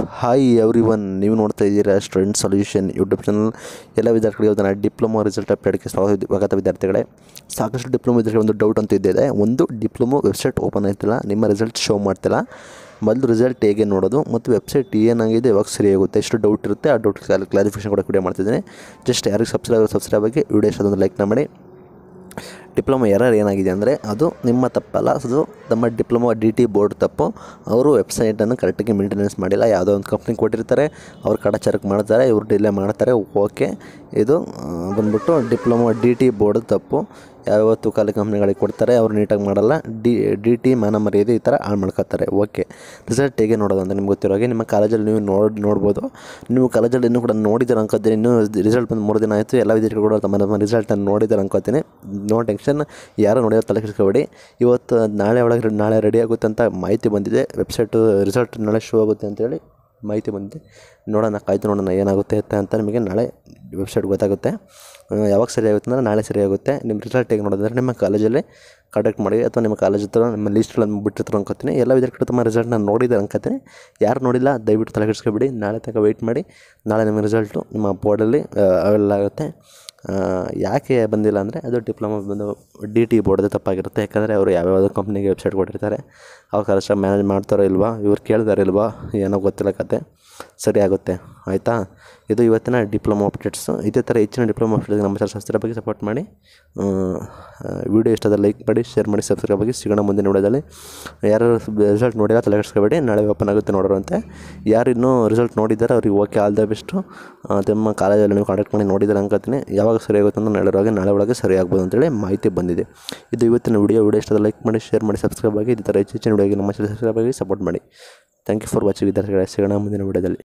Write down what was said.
hi every one ನೀವು ನೋಡ್ತಾ ಇದ್ದೀರಾ ಸ್ಟೂಡೆಂಟ್ ಸೊಲ್ಯೂಷನ್ ಯೂಟ್ಯೂಬ್ ಚಾನಲ್ ಎಲ್ಲ ವಿದ್ಯಾರ್ಥಿಗಳಿಗೆ ಅದನ್ನು ಡಿಪ್ಲೊಮಾ ರಿಸಲ್ಟ್ ಅಪ್ಡೇಟ್ಗೆ ಸ್ವಾಗತ ಸ್ವಾಗತ ವಿದ್ಯಾರ್ಥಿಗಳೇ ಸಾಕಷ್ಟು ಡಿಪ್ಲೊಮಾ ವಿದ್ಯಾರ್ಥಿಗಳಿಗೆ ಒಂದು ಡೌಟ್ ಅಂತ ಇದ್ದಿದೆ ಒಂದು ಡಿಪ್ಲೊಮೊ ವೆಬ್ಸೈಟ್ ಓಪನ್ ಆಯ್ತಿಲ್ಲ ನಿಮ್ಮ ರಿಸಲ್ಟ್ ಶೋ ಮಾಡ್ತಿಲ್ಲ ಮೊದಲು ರಿಸಲ್ಟ್ ಹೇಗೆ ನೋಡೋದು ಮತ್ತು ವೆಬ್ಸೈಟ್ ಏನಾಗಿದೆ ಯಾವಾಗ ಸರಿ ಆಗುತ್ತೆ ಎಷ್ಟು ಡೌಟ್ ಇರುತ್ತೆ ಆ ಡೌಟ್ ಕ್ಲಾರಿಫಿಕೇಷನ್ ಕೂಡ ವಿಡಿಯೋ ಮಾಡ್ತಿದ್ದೀನಿ ಜಸ್ಟ್ ಯಾರಿಗೆ ಸಬ್ಸ್ಕ್ರೈಬ್ ಸಬ್ಸ್ಕ್ರೈಬ್ ಆಗಿ ವಿಡಿಯೋ ಇಷ್ಟೊಂದು ಲೈಕ್ನ ಮಾಡಿ ಡಿಪ್ಲೊಮಾ ಎರರ್ ಏನಾಗಿದೆ ಅಂದರೆ ಅದು ನಿಮ್ಮ ತಪ್ಪಲ್ಲ ಅದು ನಮ್ಮ ಡಿಪ್ಲೊಮಾ ಡಿ ಟಿ ಬೋರ್ಡ್ ತಪ್ಪು ಅವರು ವೆಬ್ಸೈಟನ್ನು ಕರೆಕ್ಟಾಗಿ ಮೇಂಟೆನೆನ್ಸ್ ಮಾಡಿಲ್ಲ ಯಾವುದೋ ಒಂದು ಕಂಪ್ನಿ ಕೊಟ್ಟಿರ್ತಾರೆ ಅವ್ರು ಕಡಚಾರಕ್ಕೆ ಮಾಡ್ತಾರೆ ಇವ್ರು ಡಿಲೇ ಮಾಡ್ತಾರೆ ಓಕೆ ಇದು ಆ, ಬಂದ್ಬಿಟ್ಟು ಡಿಪ್ಲೊಮಾ ಡಿ ಟಿ ಬೋರ್ಡ್ ತಪ್ಪು ಯಾವತ್ತು ಕಾಲಿ ಕಂಪ್ನಿಗಳಿಗೆ ಕೊಡ್ತಾರೆ ಅವ್ರು ನೀಟಾಗಿ ಮಾಡಲ್ಲ ಡಿ ಡಿ ಟಿ ಮಾನ ಮರ್ಯಾದೆ ಈ ಥರ ಹಾಳು ಮಾಡ್ಕೊತಾರೆ ಓಕೆ ರಿಸಲ್ಟ್ ಹೇಗೆ ನೋಡೋದು ಅಂತ ನಿಮ್ಗೆ ಗೊತ್ತಿರೋ ಹಾಗೆ ನಿಮ್ಮ ಕಾಲೇಜಲ್ಲಿ ನೀವು ನೋಡಿ ನೋಡ್ಬೋದು ನೀವು ಕಾಲೇಜಲ್ಲಿ ಇನ್ನೂ ಕೂಡ ನೋಡಿದ್ದೀರ ಅನ್ಕೋತೀನಿ ಇನ್ನೂ ರಿಸಲ್ಟ್ ಬಂದು ಮೂರು ದಿನ ಆಯಿತು ಎಲ್ಲ ವಿದ್ಯಾರ್ಥಿಗಳು ಕೂಡ ತಮ್ಮ ನಮ್ಮ ರಿಸಲ್ಟನ್ನು ನೋಡಿದ್ದಾರೆ ಅನ್ಕೋತೀನಿ ನೋ ಟೆನ್ಷನ್ ಯಾರು ನೋಡಿರೋ ತಲೆ ಕೆಡಿಸ್ಕೋಬೇಡಿ ಇವತ್ತು ನಾಳೆ ಒಳಗೆ ನಾಳೆ ರೆಡಿ ಆಗುತ್ತೆ ಅಂತ ಮಾಹಿತಿ ಬಂದಿದೆ ವೆಬ್ಸೈಟು ರಿಸಲ್ಟ್ ನಾಳೆ ಶೋ ಆಗುತ್ತೆ ಅಂತೇಳಿ ಮಾಹಿತಿ ಬಂದಿದೆ ನೋಡೋಣ ಕಾಯ್ತು ನೋಡೋಣ ಏನಾಗುತ್ತೆ ಅಂತ ಅಂತ ನಿಮಗೆ ನಾಳೆ ವೆಬ್ಸೈಟ್ ಗೊತ್ತಾಗುತ್ತೆ ಆ, ಯಾವಾಗ ಸರಿ ಆಗುತ್ತೆ ಅಂದರೆ ನಾಳೆ ಸರಿ ಆಗುತ್ತೆ ನಿಮ್ಮ ರಿಸಲ್ಟ್ ಹೇಗೆ ನೋಡೋದಂದ್ರೆ ನಿಮ್ಮ ಕಾಲೇಜಲ್ಲಿ ಕಾಂಟ್ಯಾಕ್ಟ್ ಮಾಡಿ ಅಥವಾ ನಿಮ್ಮ ಕಾಲೇಜ್ ಹತ್ರ ನಿಮ್ಮ ಲಿಸ್ಟ್ಗಳನ್ನು ಬಿಟ್ಟಿರ್ತಾರೆ ಅನ್ಕೋತೀನಿ ಎಲ್ಲ ವಿದ್ಯಾರ್ಥಿಗಳು ತಮ್ಮ ರಿಸಲ್ಟ್ನ ನೋಡಿದ್ದಾರೆ ಅನ್ಕೋತೀನಿ ಯಾರು ನೋಡಿಲ್ಲ ದಯವಿಟ್ಟು ತಲೆ ಕೆಡಿಸ್ಕೊಬೇಡಿ ನಾಳೆ ತನಕ ವೆಯ್ಟ್ ಮಾಡಿ ನಾಳೆ ನಿಮ್ಮ ರಿಸಲ್ಟು ನಿಮ್ಮ ಬೋರ್ಡಲ್ಲಿ ಅವೆಲ್ಲ ಆಗುತ್ತೆ ಆ, ಯಾಕೆ ಬಂದಿಲ್ಲ ಅಂದರೆ ಅದು ಡಿಪ್ಲೊಮಾ ಬಂದು ಡಿ ಟಿ ಬೋರ್ಡ್ದು ತಪ್ಪಾಗಿರುತ್ತೆ ಯಾಕಂದರೆ ಅವರು ಯಾವ್ಯಾವುದೋ ಕಂಪ್ನಿಗೆ ವೆಬ್ಸೈಟ್ ಕೊಟ್ಟಿರ್ತಾರೆ ಅವ್ರು ಕರೆಕ್ಟಾಗಿ ಮ್ಯಾನೇಜ್ ಮಾಡ್ತಾರೋ ಇಲ್ವಾ ಇವ್ರು ಕೇಳ್ತಾರೋ ಇಲ್ವಾ ಏನೋ ಗೊತ್ತಿಲ್ಲ ಕತೆ ಸರಿ ಆಗುತ್ತೆ ಆಯಿತಾ ಇದು ಇವತ್ತಿನ ಡಿಪ್ಲೊಮಾ ಅಪ್ಡೇಟ್ಸು ಇದೇ ಥರ ಹೆಚ್ಚಿನ ಡಿಪ್ಲೊಮಾ ಅಪ್ಡೇಟ್ಗೆ ನಮ್ಮ ಚಾನಲ್ ಸಂಸ್ಥೆ ಬಗ್ಗೆ ಸಪೋರ್ಟ್ ಮಾಡಿ ವಿಡಿಯೋ ಇಷ್ಟದ ಲೈಕ್ ಮಾಡಿ ಶೇರ್ ಮಾಡಿ ಸಬ್ಸ್ಕ್ರೈಬ್ ಆಗಿ ಸಿಗೋಣ ಮುಂದಿನ ವಿಡಿಯೋದಲ್ಲಿ ಯಾರು ರಿಸಲ್ಟ್ ನೋಡಿಲ್ಲ ತಲೆ ಕೆಡಿಸ್ಕೋಬೇಡಿ ನಾಳೆ ಓಪನ್ ಆಗುತ್ತೆ ನೋಡೋರಂತೆ ಯಾರು ಇನ್ನೂ ರಿಸಲ್ಟ್ ನೋಡಿದ್ದಾರೆ ಅವ್ರಿಗೆ ಓಕೆ ಆಲ್ ದ ಬೆಸ್ಟು ತಮ್ಮ ಕಾಲೇಜಲ್ಲಿ ನೀವು ಕಾಂಟ್ಯಾಕ್ಟ್ ಮಾಡಿ ನೋಡಿದ್ದಾರೆ ಅನ್ಕೋತೀನಿ ಯಾವಾಗ ಸರಿ ಆಗುತ್ತೆ ಅಂತ ಹೇಳಿರೋಗೆ ನಾಳೆ ಒಳಗೆ ಸರಿ ಆಗ್ಬೋದು ಅಂತೇಳಿ ಮಾಹಿತಿ ಬಂದಿದೆ ಇದು ಇವತ್ತಿನ ವಿಡಿಯೋ ವಿಡಿಯೋ ಇಷ್ಟದ ಲೈಕ್ ಮಾಡಿ ಶೇರ್ ಮಾಡಿ ಸಬ್ಸ್ಕ್ರೈಬ್ ಆಗಿ ಇದೇ ಥರ ಹೆಚ್ಚು ಹೆಚ್ಚಿನ ವಿಡಿಯೋಗೆ ನಮ್ಮ ಚಾನಲ್ ಸಬ್ಸ್ಕ್ರೈಬ್ ಆಗಿ ಸಪೋರ್ಟ್ ಮಾಡಿ ಥ್ಯಾಂಕ್ ಯು ಫಾರ್ ವಾಚಿಂಗ್ ವಿದ್ಯಾರ್ಥಿಗಳೇ ಸಿಗೋಣ ಮುಂದಿನ ವಿಡಿಯೋದಲ್ಲಿ